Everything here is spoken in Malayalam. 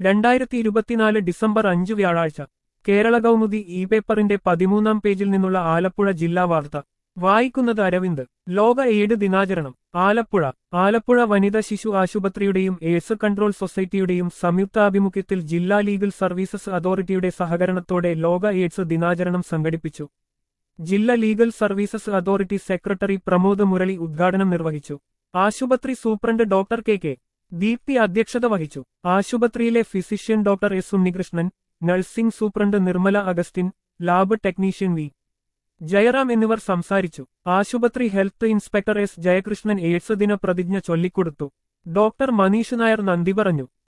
രണ്ടായിരത്തി ഇരുപത്തിനാല് ഡിസംബർ അഞ്ച് വ്യാഴാഴ്ച കേരള കൗമുദി ഇ പേപ്പറിന്റെ പതിമൂന്നാം പേജിൽ നിന്നുള്ള ആലപ്പുഴ ജില്ലാ വാർത്ത വായിക്കുന്നത് അരവിന്ദ് ലോക എയ്ഡ് ദിനാചരണം ആലപ്പുഴ ആലപ്പുഴ വനിതാ ശിശു ആശുപത്രിയുടെയും എയ്ഡ്സ് കൺട്രോൾ സൊസൈറ്റിയുടെയും സംയുക്താഭിമുഖ്യത്തിൽ ജില്ലാ ലീഗൽ സർവീസസ് അതോറിറ്റിയുടെ സഹകരണത്തോടെ ലോക എയ്ഡ്സ് ദിനാചരണം സംഘടിപ്പിച്ചു ജില്ലാ legal services authority secretary Pramod Murali ഉദ്ഘാടനം നിർവഹിച്ചു ആശുപത്രി superintendent doctor K K Deepthi അധ്യക്ഷത വഹിച്ചു ആശുപത്രിയിലെ physician doctor S Unnikrishnan nursing superintendent Nirmala Augustine lab technician V Jayaram എന്നിവർ സംസാരിച്ചു ആശുപത്രി health inspector S Jayakrishnan AIDS ദിന പ്രതിജ്ഞ ചൊല്ലിക്കൊടുത്തു ഡോക്ടർ മനീഷ് നായർ നന്ദി പറഞ്ഞു